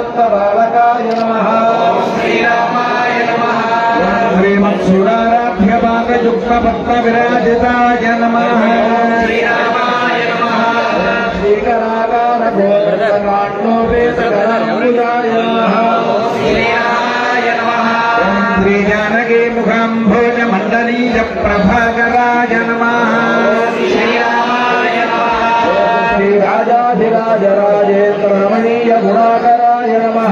బాలకాయ నమః శ్రీమత్సురారాధ్యపాకయుక్తపత్రవిరాజితాయ నమః శ్రీకరాకార గోత్రకాండోపేతకరాయ నమః శ్రీజానకీ ముఖాంభోజ మండలీయ ప్రభాకరాయ నమః శ్రీరాజాధిరాజ రాజేంద్ర రమణీయ గుణాకరాయ నమః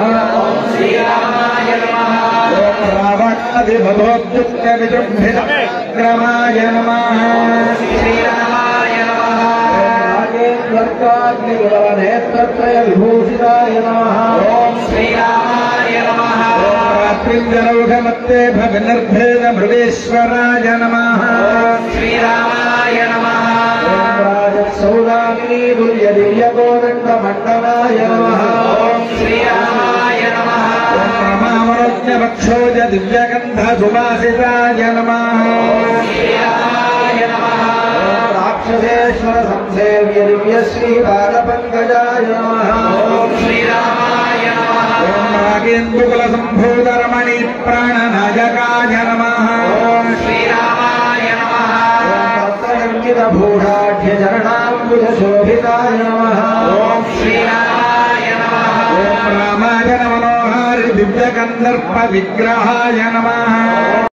రావణాధిపతోద్యుక్త విజృంభిత క్రమాయ నమః నేత్రత్రయ విభూషితాయ నమః రాత్రింజలౌఘమత్తే భవినర్భేద మృగేశ్వరాయ నమః సౌదామినీ దుర్య దివ్య గోదండ మండలాయ నమః రమామరోజ్ఞవక్షోజ దివ్యగంధ సువాసితాయ నమః రాక్షసేశ్వర సంసేవ్య దివ్య శ్రీ పాదపంకజాయ నమః నాగేందుకుల సంభూత రమణి ప్రాణనాయకాయ నమః రత్నగంకిత భూషాఢ్య చరణాంబుజ శోభితాయ నమః ఓం రామాయ మనోహారి దివ్య కందర్ప విగ్రహాయ నమః